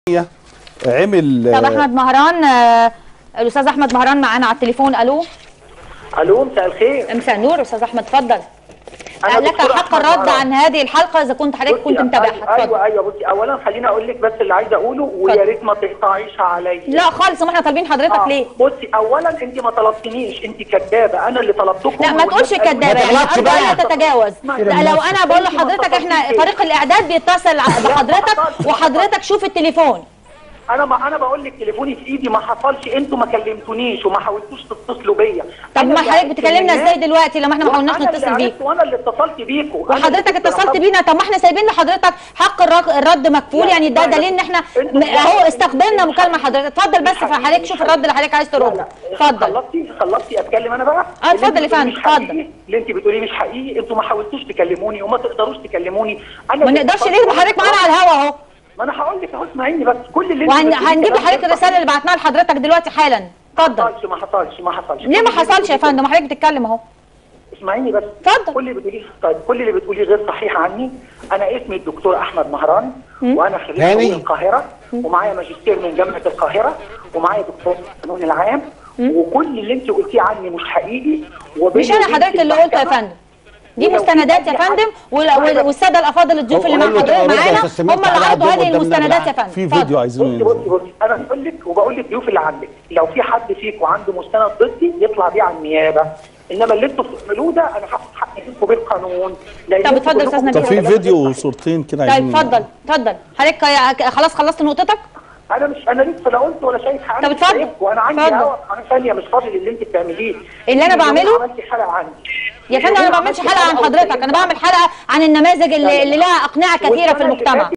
عمل طب احمد مهران آه، الاستاذ احمد مهران معانا على التليفون الو الو مساء الخير مساء النور استاذ احمد اتفضل أنا لك دكتور حق أحمد الرد مهران. عن هذه الحلقه اذا كنت حضرتك كنت بصي، متابعها ايوه اتفضل ايوه ايوه بصي اولا خليني اقول لك بس اللي عايز اقوله ويا ريت ما تقطعيش عليا لا خالص ما احنا طالبين حضرتك آه، ليه بصي اولا انت ما طلبتنيش انت كدابه انا اللي طلبتكم لا ما تقولش والناس قالوا- كدابه يعني تغلطش أرجو بقى. ألا تتجاوز لا لو انا بقول لحضرتك احنا فريق الاعداد بيتصل بحضرتك وحضرتك شوف التليفون انا ما انا بقول لك تليفوني في ايدي ما حصلش انتوا ما كلمتونيش وما حاولتوش تتصلوا بيا طب أنا ما اللي حضرتك عرفت بتكلمنا من ازاي الناس دلوقتي لما احنا ما حاولناش وأنا اللي نتصل بيك عرفت وانا اللي اتصلت بيكوا أنا وحضرتك اللي كنت اتصلت رقمت- بينا طب ما احنا سايبين لحضرتك حق الرد, الرد مكفول لا، يعني ده لا، لا. دليل ان احنا انتوا م- اهو بتقولوا- استقبلنا مكالمه حضرتك اتفضل بس حقيقي، فحضرتك شوف الرد اللي حضرتك عايز لا ترده لا اتفضل خلصتي خلصتي اتكلم انا بقى اه، اتفضل اللي يا انت بتقوليه فندم، مش حقيقي، اتفضل. اللي انت بتقوليه مش حقيقي انتوا ما حاولتوش تكلموني وما تقدروش تكلموني انا ما اللي نقدرش اتصلت ليه ما حضرتك معانا على الهوا اهو ما انا هقول لك اهو اسمعيني بس كل اللي انت بتقوليه وهنجيب كلام لحضرتك غير الرساله اللي صحيح. بعتناها لحضرتك دلوقتي حالا ما اتفضل حصلش ما حصلش ما حصلش ليه ما حصلش يا فندم حضرتك بتتكلم اهو اسمعيني بس اتفضل. كل اللي بتقوليه طيب كل اللي بتقوليه غير صحيح عني انا اسمي الدكتور احمد مهران وانا خريج هاني. حقوق القاهره ومعايا ماجستير من جامعه القاهره ومعايا دكتور في القانون العام وكل اللي انت قلتيه عني مش حقيقي وبيني مش انا وبينك حضرتك اللي قلته يا المحكمة. فندم دي ولو في مستندات يا أي حد- فندم وال- وال- والساده الافاضل الضيوف اللي مع قول له حضرتك تقرب يا معانا أستاذ سمير، هم اللي تعالى عرضوا قدمه هذه قدامنا المستندات يا بالعقل. فندم في اتفضل. فيديو عايزين بصي بصي بصي انا بقول لك وبقول للضيوف اللي عندك لو في حد فيكم عنده مستند ضدي يطلع بيه على النيابه انما اللي انتوا بتعملوه ده انا هاخد حقي منكم بالقانون لأن طب انتوا اتفضل يا كلكم أستاذ نبيل. طب في بتعملوا فيديو كلام وصورتين كده طيب عايزين اتفضل اتفضل حضرتك ك- خلاص خلصت نقطتك انا مش انا لسه لا قلت ولا شايف حاجه طب اتفضل. وانا عندي اتفضل. هوا قناه ثانيه مش فاضي للي انت بتعمليه اللي أنا انت اليومين بعمله؟ عملتي حلقه عني يا فندم انا ما بعملش حلقه عن حضرتك انا بعمل حلقه عن النماذج اللي, اللي لها اقنعه كثيره في المجتمع